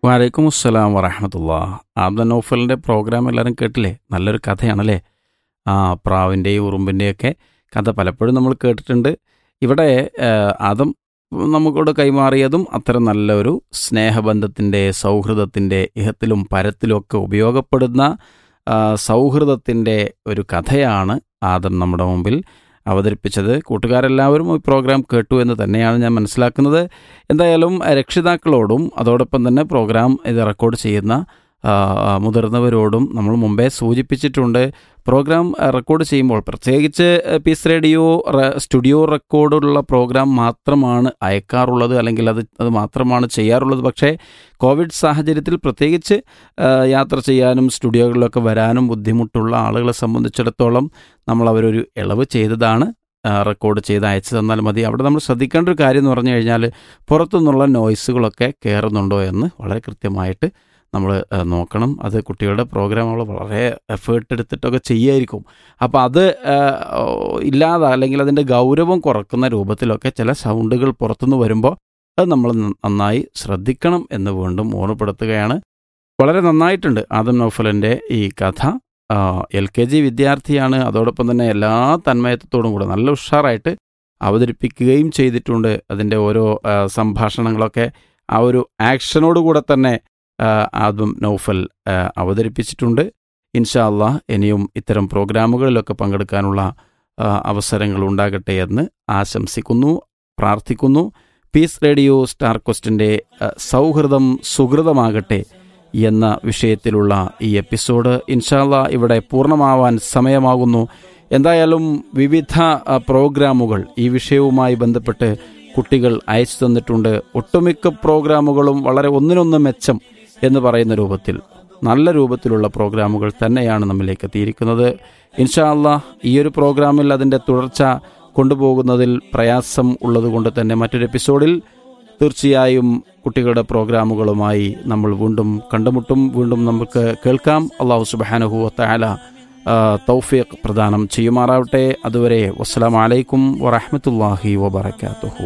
വലൈക്കും അസ്സലാം വറഹമത്തുള്ള ആബ്ദ നോഫലിൻ്റെ പ്രോഗ്രാം എല്ലാവരും കേട്ടില്ലേ നല്ലൊരു കഥയാണല്ലേ ആ പ്രാവിൻ്റെയും ഉറുമ്പിൻ്റെയൊക്കെ കഥ പലപ്പോഴും നമ്മൾ കേട്ടിട്ടുണ്ട് ഇവിടെ ആ, ആദം നമുക്കോട് കൈമാറിയതും അത്തരം നല്ലൊരു സ്നേഹബന്ധത്തിൻ്റെ സൗഹൃദത്തിൻ്റെ ഇഹത്തിലും പരത്തിലും ഒക്കെ ഉപയോഗപ്പെടുന്ന ആ, സൗഹൃദത്തിൻ്റെ ഒരു കഥയാണ് ആദം നമ്മുടെ മുമ്പിൽ അവതരിപ്പിച്ചത് കൂട്ടുകാരെല്ലാവരും ഈ പ്രോഗ്രാം കേട്ടു എന്ന് തന്നെയാണ് ഞാൻ മനസ്സിലാക്കുന്നത് എന്തായാലും അഹ് രക്ഷിതാക്കളോടും അതോടൊപ്പം തന്നെ പ്രോഗ്രാം ഇത് റെക്കോർഡ് ചെയ്യുന്ന ആ, മുതിർന്നവരോടും നമ്മൾ മുമ്പേ സൂചിപ്പിച്ചിട്ടുണ്ട് പ്രോഗ്രാം അഹ് റെക്കോർഡ് ചെയ്യുമ്പോൾ പ്രത്യേകിച്ച് അഹ് പീസ് റേഡിയോ റെ- സ്റ്റുഡിയോ റെക്കോർഡുള്ള പ്രോഗ്രാം മാത്രമാണ് അയക്കാറുള്ളത് അല്ലെങ്കിൽ അത് അത് മാത്രമാണ് ചെയ്യാറുള്ളത് പക്ഷേ കോവിഡ് സാഹചര്യത്തിൽ പ്രത്യേകിച്ച് ആ, യാത്ര ചെയ്യാനും സ്റ്റുഡിയോകളിലൊക്കെ വരാനും ബുദ്ധിമുട്ടുള്ള ആളുകളെ സംബന്ധിച്ചിടത്തോളം നമ്മൾ അവരൊരു ഇളവ് ചെയ്തതാണ് ആ, റെക്കോർഡ് ചെയ്ത് അയച്ചു തന്നാൽ മതി അവിടെ നമ്മൾ ശ്രദ്ധിക്കേണ്ട ഒരു കാര്യം എന്ന് പറഞ്ഞു കഴിഞ്ഞാൽ പുറത്തുനിന്നുള്ള നോയ്സുകളൊക്കെ കയറുന്നുണ്ടോ എന്ന് വളരെ കൃത്യമായിട്ട് നമ്മൾ നോക്കണം അത് കുട്ടികളുടെ പ്രോഗ്രാം നമ്മൾ വളരെ എഫേർട്ട് എടുത്തിട്ടൊക്കെ ചെയ്യായിരിക്കും അപ്പോൾ അത് ആ, ഇല്ലാതെ അല്ലെങ്കിൽ അതിൻ്റെ ഗൗരവം കുറക്കുന്ന രൂപത്തിലൊക്കെ ചില സൗണ്ടുകൾ പുറത്തുനിന്ന് വരുമ്പോൾ അത് നമ്മൾ നന്നായി ശ്രദ്ധിക്കണം എന്ന് വീണ്ടും ഓർമ്മപ്പെടുത്തുകയാണ് വളരെ നന്നായിട്ടുണ്ട് ആദം നൗഫലിൻ്റെ ഈ കഥ എൽ കെ ജി വിദ്യാർത്ഥിയാണ് അതോടൊപ്പം തന്നെ എല്ലാ തന്മയത്വത്തോടും കൂടെ നല്ല ഉഷാറായിട്ട് അവതരിപ്പിക്കുകയും ചെയ്തിട്ടുണ്ട് അതിൻ്റെ ഓരോ ആ, സംഭാഷണങ്ങളൊക്കെ ആ ഒരു ആക്ഷനോടുകൂടെ തന്നെ ആ, ആദം നൗഫൽ ആ, അവതരിപ്പിച്ചിട്ടുണ്ട് ഇൻഷാ അള്ളാ ഇനിയും ഇത്തരം പ്രോഗ്രാമുകളിലൊക്കെ പങ്കെടുക്കാനുള്ള ആ, അവസരങ്ങൾ ഉണ്ടാകട്ടെ എന്ന് ആശംസിക്കുന്നു പ്രാർത്ഥിക്കുന്നു പീസ് റേഡിയോ സ്റ്റാർ ക്വസ്റ്റിൻ്റെ ആ, സൗഹൃദം സുഹൃതമാകട്ടെ എന്ന വിഷയത്തിലുള്ള ഈ എപ്പിസോഡ് ഇൻഷാല്ല ഇവിടെ പൂർണ്ണമാവാൻ സമയമാകുന്നു എന്തായാലും വിവിധ ആ, പ്രോഗ്രാമുകൾ ഈ വിഷയവുമായി ബന്ധപ്പെട്ട് കുട്ടികൾ അയച്ചു തന്നിട്ടുണ്ട് ഒട്ടുമിക്ക പ്രോഗ്രാമുകളും വളരെ ഒന്നിനൊന്ന് മെച്ചം എന്ന് പറയുന്ന രൂപത്തിൽ നല്ല രൂപത്തിലുള്ള പ്രോഗ്രാമുകൾ തന്നെയാണ് നമ്മിലേക്ക് എത്തിയിരിക്കുന്നത് ഇൻഷാ അല്ലാ ഈ ഒരു പ്രോഗ്രാമിൽ അതിൻ്റെ തുടർച്ച കൊണ്ടുപോകുന്നതിൽ പ്രയാസം ഉള്ളതുകൊണ്ട് തന്നെ മറ്റൊരു എപ്പിസോഡിൽ തീർച്ചയായും കുട്ടികളുടെ പ്രോഗ്രാമുകളുമായി നമ്മൾ വീണ്ടും കണ്ടുമുട്ടും വീണ്ടും നമുക്ക് കേൾക്കാം അള്ളാഹു സുബാനഹു തആല ആ, തൗഫീഖ് പ്രദാനം ചെയ്യുമാറാവട്ടെ അതുവരെ വസ്സലാം അലൈക്കും വറഹമത്തല്ലാഹി വബർക്കാത്തുഹു